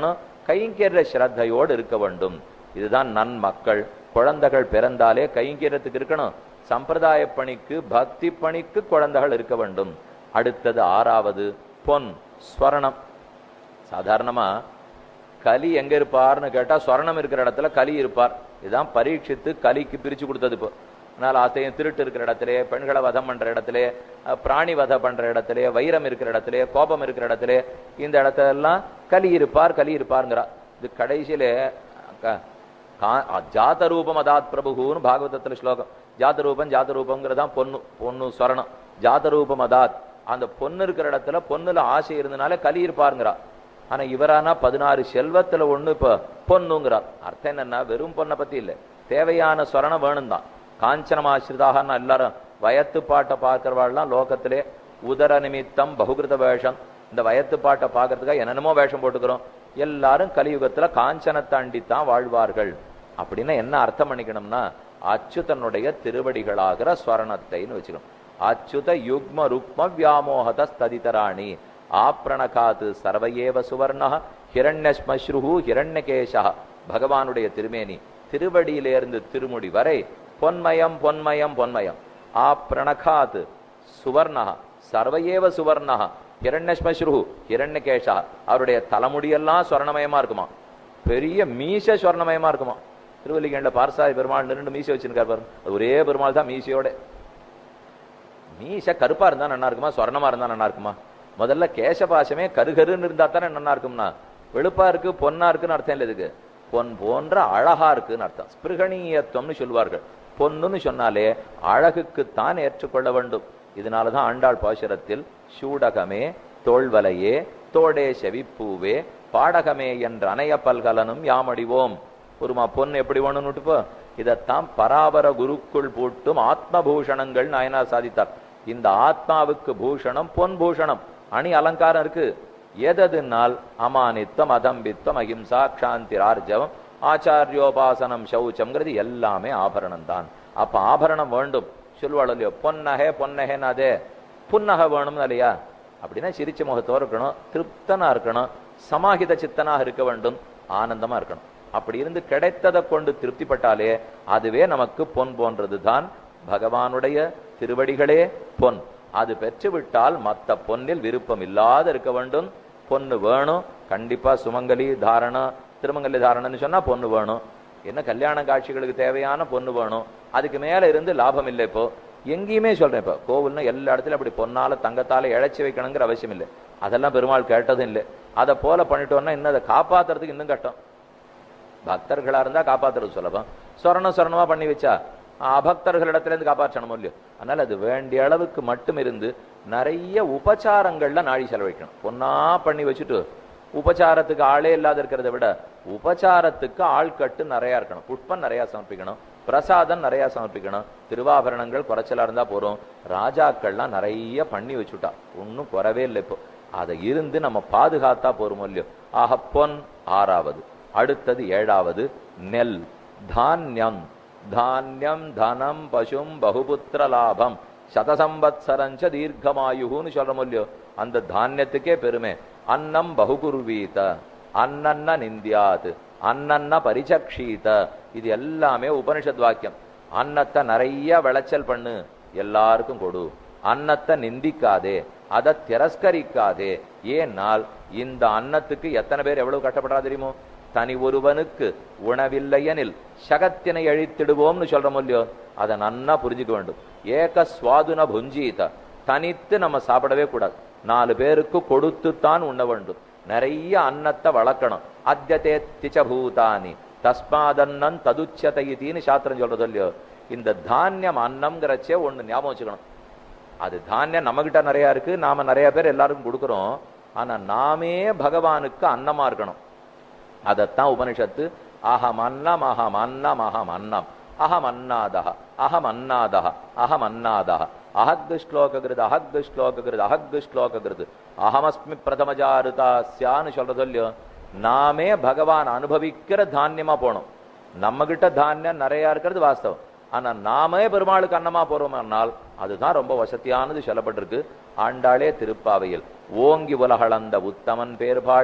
Speaker 1: கைங்கரிய ஸ்ரத்தையோடு இருக்க வேண்டும் இதுதான் நன்மக்கள் குழந்தைகள் பிறந்தாலே கைங்கரியத்துக்கு இருக்கணும் சம்பிரதாய பணிக்கு பக்தி பணிக்கு குழந்தைகள் இருக்க வேண்டும் அடுத்தது ஆறாவது பொன் ஸ்வரணம் சாதாரணமா கலி எங்க இருப்பார்னு கேட்டா ஸ்வர்ணம் இருக்கிற இடத்துல கலி இருப்பார் இதுதான் பரீட்சித்து கலிக்கு பிரிச்சு கொடுத்தது இப்போ அதனால ஆத்தையும் திருட்டு இருக்கிற இடத்துல பெண்களை வதம் பண்ற இடத்துல அஹ், பிராணி வதம் பண்ற இடத்துல வைரம் இருக்கிற இடத்துல கோபம் இருக்கிற இடத்துல இந்த இடத்துல எல்லாம் கலி இருப்பார் கலி இருப்பாருங்கிறா இது கடைசியில க- கா- அ- ஜாத ரூபம் அதாத் பிரபுன்னு பாகவதத்துல ஸ்லோகம் ஜாத ரூபம் ஜாத ரூபம்ங்கிறதான் பொண்ணு பொண்ணு ஸ்வரணம் ஜாத ரூபம் அதாத் அந்த பொண்ணு இருக்கிற இடத்துல பொண்ணுல ஆசை இருந்தனால கலி இருப்பாருங்கிறா ஆனா இவரானா பதினாறு செல்வத்துல ஒண்ணு இப்ப பொண்ணுங்கிறார் அர்த்தம் என்னன்னா வெறும் பொண்ணை பத்தி இல்ல தேவையான ஸ்வரணம் வேணும் தான் காஞ்சனமாசிரிதாக எல்லாரும் வயத்து பாட்டை பார்க்கிறவாள்லாம் லோகத்திலே உதர நிமித்தம் பகுகிருத வேஷம் இந்த வயத்து பாட்டை பார்க்கறதுக்காக என்னென்னமோ வேஷம் போட்டுக்கிறோம் எல்லாரும் கலியுகத்துல காஞ்சனை தாண்டித்தான் வாழ்வார்கள் அப்படின்னா என்ன அர்த்தம் பண்ணிக்கணும்னா அச்சுதனுடைய திருவடிகளாகிற ஸ்வரணத்தைன்னு வச்சுக்கணும் அச்சுத யுக்ம ருக்ம வியாமோகத ஸ்ததிதராணி ஆப்ரணகாத்து சர்வயேவ சுவர்ண ஹிரண்யஸ்மஸ்ருஹு ஹிரண்யகேஷா பகவானுடைய திருமேனி திருவடியிலிருந்து திருமுடி வரை பொன்மயம் பொன்மயம் பொன்மயம் ஆப்ரணகாத் சுவர்ணா சர்வயேவ சுவர்ணா ஹிரண்யஸ்மஸ்ருஹு ஹிரண்யகேஷா அவருடைய தலைமுடியெல்லாம் ஸ்வர்ணமயமா இருக்குமா பெரிய மீச ஸ்வர்ணமயமா இருக்குமா திருவல்லிகேண்ட பார்சாதி பெருமாள் ரெண்டு மீசை வச்சிருக்காரு பாருங்க அது ஒரே பெருமாள் தான் மீசையோட மீச கருப்பா இருந்தா நல்லா இருக்குமா சொர்ணமா இருந்தா நல்லா இருக்குமா முதல்ல கேசபாசமே கருகருன்னு இருந்தா தானே நல்லா இருக்கும்னா வெளுப்பா இருக்கு பொன்னா இருக்குன்னு அர்த்தம் இல்லை இதுக்கு பொன் போன்ற அழகா இருக்குன்னு அர்த்தம் ஸ்பிருகணீயத்துவம்னு சொல்வார்கள் பொன்னுன்னு சொன்னாலே அழகுக்குத்தான் ஏற்றுக்கொள்ள வேண்டும் இதனாலதான் ஆண்டாள் பாசுரத்தில் சூடகமே தோள்வலையே தோடே செவிப்பூவே பாடகமே என்ற அணைய பல்கலனும் யாமடிவோம் ஒருமா பொன் எப்படி வேணும்னுட்டு போ இதைத்தான் பராபர குருக்குள் பூட்டும் ஆத்மபூஷணங்கள் நாயனார் சாதித்தார் இந்த ஆத்மாவுக்கு பூஷணம் பொன் பூஷணம் அணி அலங்காரம் இருக்கு எததுனால் அமானித்தம் அதம்பித்தம் அகிம்சா க்ஷாந்தி ஆர்ஜவம் ஆச்சாரியோபாசனம் சௌச்சம்ங்கிறது எல்லாமே ஆபரணம் தான் அப்ப ஆபரணம் வேண்டும் சொல்லுவாள் இல்லையோ பொன்னகை பொன்னகைனாதே புன்னகை வேணும்னு இல்லையா அப்படின்னா சிரிச்ச முகத்தோடு இருக்கணும் திருப்தனா இருக்கணும் சமாஹித சித்தனாக இருக்க வேண்டும் ஆனந்தமா இருக்கணும் அப்படி இருந்து கிடைத்ததை கொண்டு திருப்திப்பட்டாலே அதுவே நமக்கு பொன் போன்றது தான் பகவானுடைய திருவடிகளே பொன் அது பெற்றுவிட்டால் மத்த பொன்னில் விருப்பம் இல்லாத இருக்க வேண்டும் பொண்ணு வேணும் கண்டிப்பா சுமங்கலி தாரணம் திருமங்கலி தாரணம்னு சொன்னா பொண்ணு வேணும் என்ன கல்யாண காட்சிகளுக்கு தேவையான பொண்ணு வேணும் அதுக்கு மேல இருந்து லாபம் இல்லை இப்போ எங்கேயுமே சொல்றேன் இப்போ கோவில்னா எல்லா இடத்துலயும் அப்படி பொன்னால தங்கத்தால இழைச்சி வைக்கணுங்கிற அவசியம் இல்லை அதெல்லாம் பெருமாள் கேட்டதும் இல்லை அதை போல பண்ணிட்டோம்னா இன்னும் அதை காப்பாத்துறதுக்கு இன்னும் கஷ்டம் பக்தர்களா இருந்தா காப்பாத்துறது சுலபம் சொரணம் சொரணமா பண்ணி வச்சா அபக்தர்களிடத்துல இருந்து காப்பாற்றணும் இல்லையோ அதனால அது வேண்டிய அளவுக்கு மட்டும் இருந்து நிறைய உபச்சாரங்கள்ல நாடி செலவழிக்கணும் பொன்னா பண்ணி வச்சுட்டு உபச்சாரத்துக்கு ஆளே இல்லாத இருக்கிறத விட உபச்சாரத்துக்கு ஆள்கட்டு நிறைய இருக்கணும் புஷ்பம் நிறைய சமர்ப்பிக்கணும் பிரசாதம் நிறைய சமர்ப்பிக்கணும் திருவாபரணங்கள் குறைச்சலா இருந்தா போறோம் ராஜாக்கள்லாம் நிறைய பண்ணி வச்சுட்டா ஒன்னும் குறவே இல்லை இப்போ அதை இருந்து நம்ம பாதுகாத்தா போறோமோ இல்லையோ ஆக பொன் ஆறாவது அடுத்தது ஏழாவது நெல் தானியம் தானியம் தனம் பசும் பகுபுத்திர லாபம் சதசம்பத்சரஞ்ச தீர்க்கமாயுன்னு சொல்றோம் இல்லையோ அந்த தானியத்துக்கே பெருமை அன்னம் பகுகுர்வீத அன்னன்ன நிந்தியாத் அன்னன்ன பரிச்சக்ஷீத இது எல்லாமே உபனிஷத் வாக்கியம் அன்னத்தை நிறைய விளைச்சல் பண்ணு எல்லாருக்கும் கொடு அன்னத்தை நிந்திக்காதே அதை திரஸ்கரிக்காதே ஏனால் இந்த அன்னத்துக்கு எத்தனை பேர் எவ்வளவு கஷ்டப்படுறா தெரியுமோ தனி ஒருவனுக்கு உணவில்லையெனில் சகத்தினை அழித்திடுவோம்னு சொல்றோம் இல்லையோ அதை நன்னா புரிஞ்சுக்க வேண்டும் ஏக சுவாதுன புஞ்சீத தனித்து நம்ம சாப்பிடவே கூடாது நாலு பேருக்கு கொடுத்துத்தான் உண்ண வேண்டும் நிறைய அன்னத்தை வளர்க்கணும் அத்தியதே திச்சபூதானி தஸ்மாதன்னன் ததுச்சதை இதின்னு சாஸ்திரம் சொல்றது இல்லையோ இந்த தானியம் அன்னம்ங்கிறச்சே ஒண்ணு ஞாபகம் வச்சுக்கணும் அது தானியம் நம்மகிட்ட நிறைய இருக்கு நாம நிறைய பேர் எல்லாருக்கும் கொடுக்குறோம் ஆனா நாமே பகவானுக்கு அன்னமா இருக்கணும் அதத்தான் உபனிஷத்து அகம் அன்னம் அகம் அன்னம் அகம் அன்னம் அகம் அன்னாதः அகம் அன்னாதः அகம் அன்னாதः அஹக் ஸ்லோககிருது அஹக் ஸ்லோககிருது அஹக் ஸ்லோககிருது அகமஸ்மி பிரதமஜாருதாஸ்யான்னு சொல்றது இல்லையோ நாமே பகவான் அனுபவிக்கிற தானியமா போகணும் நம்ம கிட்ட தானியம் நிறைய இருக்கிறது வாஸ்தவம் ஆனா நாமே பெருமாளுக்கு அன்னமா போறோம்னால் அதுதான் ரொம்ப வசதியானது சொல்லப்பட்டிருக்கு ஆண்டாளே திருப்பாவையில் ஓங்கி உலகளந்த உத்தமன் பேர் பாடி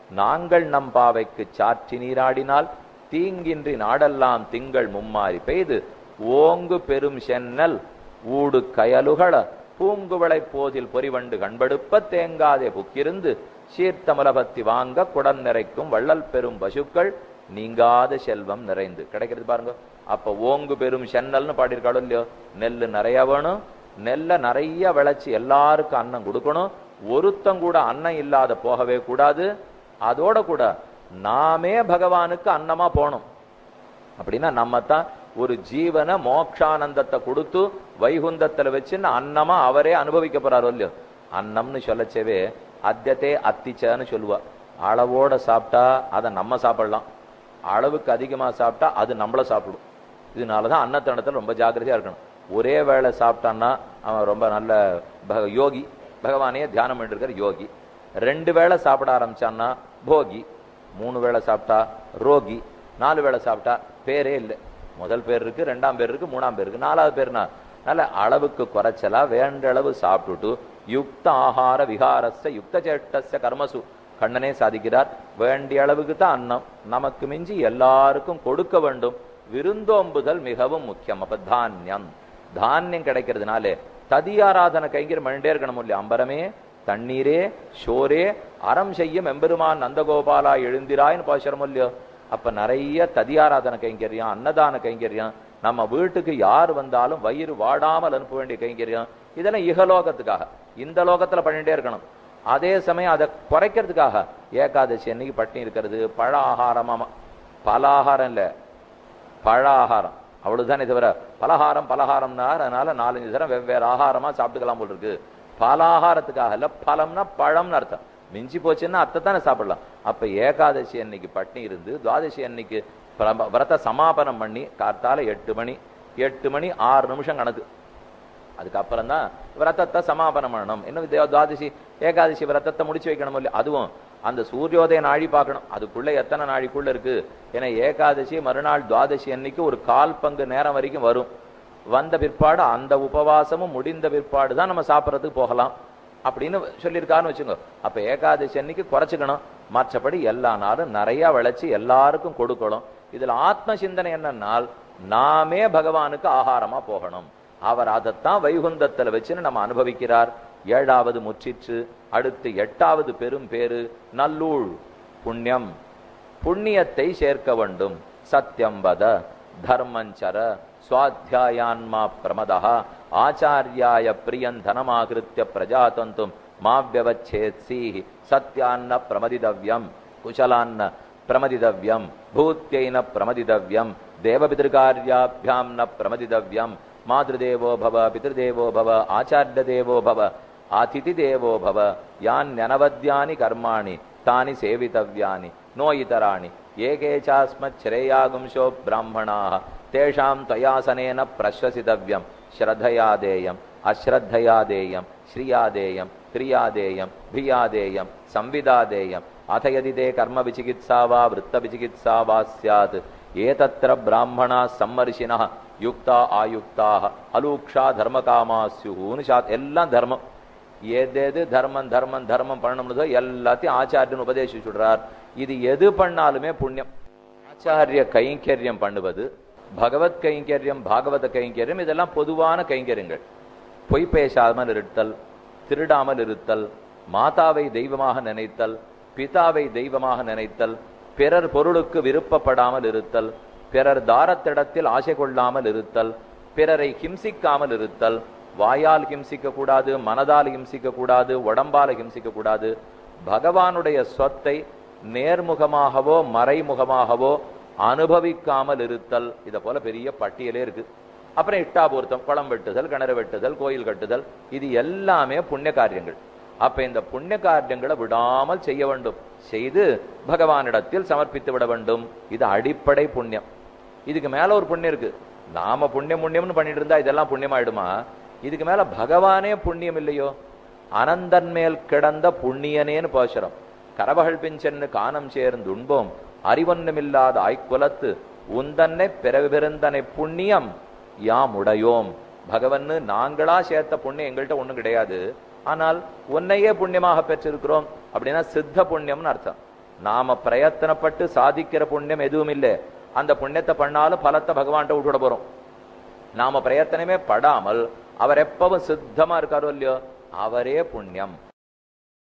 Speaker 1: நாங்கள் நம் பாவைக்கு சாற்றி நீராடினால் தீங்கின்றி நாடெல்லாம் திங்கள் மும்மாறி பெய்து ஓங்கு பெரும் சென்னல் ஊடு கயலுகள பூங்குவளை போதில் பொறிவண்டு கண்படுப்ப தேங்காதே புக்கிருந்து சீர்த்தமலபத்தி வாங்க குடன் நிறைக்கும் வள்ளல் பெரும் பசுக்கள் நீங்காத செல்வம் நிறைந்து கிடைக்கிறது பாருங்க அப்ப ஓங்கு பெரும் சென்னல்னு பாடியிருக்காளோ இல்லையோ நெல்லு நிறைய வேணும் நெல்லை நிறைய விளைச்சு எல்லாருக்கும் அன்னம் கொடுக்கணும் ஒருத்தம் கூட அன்னம் இல்லாத போகவே கூடாது அதோட கூட நாமே பகவானுக்கு அன்னமா போகணும் அப்படின்னா நம்ம தான் ஒரு ஜீவன மோக்ஷானந்தத்தை கொடுத்து வைகுந்தத்துல வச்சு அன்னமா அவரே அனுபவிக்க போறாரோ இல்லையோ அன்னம்னு சொல்லச்சவே அத்தியத்தே அத்திச்சன்னு சொல்லுவா அளவோட சாப்பிட்டா அதை நம்ம சாப்பிடலாம் அளவுக்கு அதிகமா சாப்பிட்டா அது நம்மள சாப்பிடும் இதனாலதான் அன்னத்தனத்துல ரொம்ப ஜாக்கிரதையா இருக்கணும் ஒரே வேளை சாப்பிட்டான்னா அவன் ரொம்ப நல்ல பக- யோகி பகவானையே தியானம் பண்ணிருக்கிற யோகி ரெண்டு வேளை சாப்பிட ஆரம்பிச்சான்னா போகி மூணு வேளை சாப்பிட்டா ரோகி நாலு வேளை சாப்பிட்டா பேரே இல்லை முதல் பேர் இருக்கு ரெண்டாம் பேர் இருக்கு மூணாம் பேர் இருக்கு நாலாவது பேர்னா நல்ல அளவுக்கு குறைச்சலா வேண்ட அளவு சாப்பிட்டுட்டு யுக்த ஆகார விகாரஸ்ய யுக்த சேட்டஸ்ய கர்மசு கண்ணனே சாதிக்கிறார் வேண்டிய அளவுக்கு தான் அன்னம் நமக்கு மிஞ்சி எல்லாருக்கும் கொடுக்க வேண்டும் விருந்தோம்புதல் மிகவும் முக்கியம் அப்ப தானியம் தானியம் கிடைக்கிறதுனாலே ததியாராதன கைங்கர் மண்டே இருக்கணும் இல்லையா அம்பரமே தண்ணீரே ஷோரே அறம் செய்யும் எம்பெருமான் நந்தகோபாலா எழுந்திராய்னு பாசுரம் இல்லையோ அப்ப நிறைய ததியாராதன கைங்கரியம் அன்னதான கைங்கரியம் நம்ம வீட்டுக்கு யார் வந்தாலும் வயிறு வாடாமல் அனுப்ப வேண்டிய கைங்கரியம் இதெல்லாம் இகலோகத்துக்காக இந்த லோகத்துல பண்ணிட்டே இருக்கணும் அதே சமயம் அதை குறைக்கிறதுக்காக ஏகாதசி அன்னைக்கு பட்டினி இருக்கிறது பழ ஆகாரமா பல ஆகாரம் இல்ல பழ ஆகாரம் அவ்வளவுதானே தவிர பலகாரம் பலகாரம்னா அதனால நாலஞ்சு தரம் வெவ்வேறு ஆகாரமா சாப்பிட்டுக்கலாம் போல் இருக்கு பலாகாரத்துக்காக இல்ல பழம்னா பழம்னு அர்த்தம் மிஞ்சி போச்சுன்னா அத்தை தானே சாப்பிடலாம் அப்ப ஏகாதசி அன்னைக்கு பட்டினி இருந்து துவாதசி அன்னைக்கு பிரம- விரத சமாபனம் பண்ணி கார்த்தால எட்டு மணி எட்டு மணி ஆறு நிமிஷம் கணக்கு அதுக்கப்புறம் தான் விரதத்தை சமாபனம் பண்ணணும் இன்னும் தே- துவாதசி ஏகாதசி விரதத்தை முடிச்சு வைக்கணும் இல்லையா அதுவும் அந்த சூரியோதய நாழி பார்க்கணும் அதுக்குள்ள எத்தனை நாழிக்குள்ள இருக்கு ஏன்னா ஏகாதசி மறுநாள் துவாதசி அன்னைக்கு ஒரு கால் பங்கு நேரம் வரைக்கும் வரும் வந்த பிற்பாடு அந்த உபவாசமும் முடிந்த பிற்பாடு தான் நம்ம சாப்பிட்றதுக்கு போகலாம் அப்படின்னு சொல்லியிருக்காருன்னு வச்சுங்க அப்ப ஏகாதசி அன்னைக்கு குறைச்சிக்கணும் மற்றபடி எல்லா நாளும் நிறைய விளைச்சு எல்லாருக்கும் கொடுக்கணும் இதுல ஆத்ம சிந்தனை என்னன்னால் நாமே பகவானுக்கு ஆகாரமா போகணும் அவர் அதைத்தான் வைகுந்தத்துல வச்சுன்னு நம்ம அனுபவிக்கிறார் ஏழாவது முற்றிற்று அடுத்து எட்டாவது பெரும் பேரு நல்லூழ் புண்ணியம் புண்ணியத்தை சேர்க்க வேண்டும் சத்தியம் வத தர்மஞ்சர சுவாத்தியாயான்மா பிரமதா ஆச்சாரியாய பிரியன் தனமாகிருத்திய பிரஜாதந்தும் மாவியவச்சேத்சி சத்யான்ன பிரமதிதவ்யம் குஷலான்ன பிரமதிதவ்யம் பூத்தியைன பிரமதிதவ்யம் தேவபிதிருக்காரியாபியாம் ந பிரமதிதவ்யம் மாதృదేவோ பவ பிதృదేவோ பவ ஆச்சாரிய தேவோ பவ அதிதி தேவோ பவ யான்யனவத்யானி கர்மாணி தானி சேவிதவ்யானி நோயிதராணி ஏகே சாஸ்மச்ரேயாகும்சோ பிராமணாः தேஷாம் தயாசனேன பிரஸ்வசிதவ்யம் ஸ்ரத்தையா தேயம் அஸ்ரத்தையா தேயம் ஸ்ரீயாதேயம் கிரியாதேயம் பிரியாதேயம் சம்விதாதேயம் அத யதி தே கர்ம விசிகித்சா வா விருத்த விசிகித்சா வா ஸ்யாத் ஏதத்திர பிராமணா சம்மர்ஷினா யுக்தா ஆயுக்தாக அலூக்ஷா தர்மகாமா ஸ்யுன்னு சாத் எல்லாம் தர்மம் எது தர்மம் தர்மம் தர்மம் பண்ணணும்னு எல்லாத்தையும் ஆச்சாரியன் உபதேசிச்சுடுறார் இது எது பண்ணாலுமே புண்ணியம் ஆச்சாரிய கைங்கரியம் பண்ணுவது பகவத் கைங்கரியம் பாகவத கைங்கரியம் இதெல்லாம் பொதுவான கைங்கரியங்கள் பொய் பேசாமல் இருத்தல் திருடாமல் இருத்தல் மாதாவை தெய்வமாக நினைத்தல் பிதாவை தெய்வமாக நினைத்தல் பிறர் பொருளுக்கு விருப்பப்படாமல் இருத்தல் பிறர் தாரத்திடத்தில் ஆசை கொள்ளாமல் இருத்தல் பிறரை ஹிம்சிக்காமல் இருத்தல் வாயால் ஹிம்சிக்க கூடாது மனதால் ஹிம்சிக்க கூடாது உடம்பால ஹிம்சிக்க கூடாது பகவானுடைய சொத்தை நேர்முகமாகவோ மறைமுகமாகவோ அனுபவிக்காமல் இருத்தல் இத போல பெரிய பட்டியலே இருக்கு அப்புறம் இட்டாபூர்த்தம் குளம் வெட்டுதல் கிணறு வெட்டுதல் கோயில் கட்டுதல் இது எல்லாமே புண்ணிய காரியங்கள் அப்ப இந்த புண்ணிய காரியங்களை விடாமல் செய்ய வேண்டும் செய்து பகவானிடத்தில் சமர்ப்பித்து விட வேண்டும் இது அடிப்படை புண்ணியம் இதுக்கு மேல ஒரு புண்ணியம் இருக்கு நாம புண்ணியம் புண்ணியம்னு பண்ணிட்டு இருந்தா இதெல்லாம் புண்ணியமாயிடுமா இதுக்கு மேல பகவானே புண்ணியம் இல்லையோ அனந்தன் மேல் கிடந்த புண்ணியனேன்னு பாசுரம் கரவகள் பிஞ்சென்னு காணம் சேர்ந்து உண்போம் அறிவொன்னுமில்லாத ஆய்க்குலத்து உந்தன்னை பிறவி பெருந்தனை புண்ணியம் யாம் உடையோம் பகவன்னு நாங்களா சேர்த்த புண்ணியம் எங்கள்கிட்ட ஒண்ணும் கிடையாது ஆனால் உன்னையே புண்ணியமாக பெற்றிருக்கிறோம் அப்படின்னா சித்த புண்ணியம்னு அர்த்தம் நாம பிரயத்தனப்பட்டு சாதிக்கிற புண்ணியம் எதுவும் இல்லை அந்த புண்ணியத்தை பண்ணாலும் பலத்தை பகவான்கிட்ட விட்டுட போறோம் நாம பிரயத்தனமே படாமல் அவர் எப்பவும் சித்தமா இருக்காரோ இல்லையோ அவரே புண்ணியம்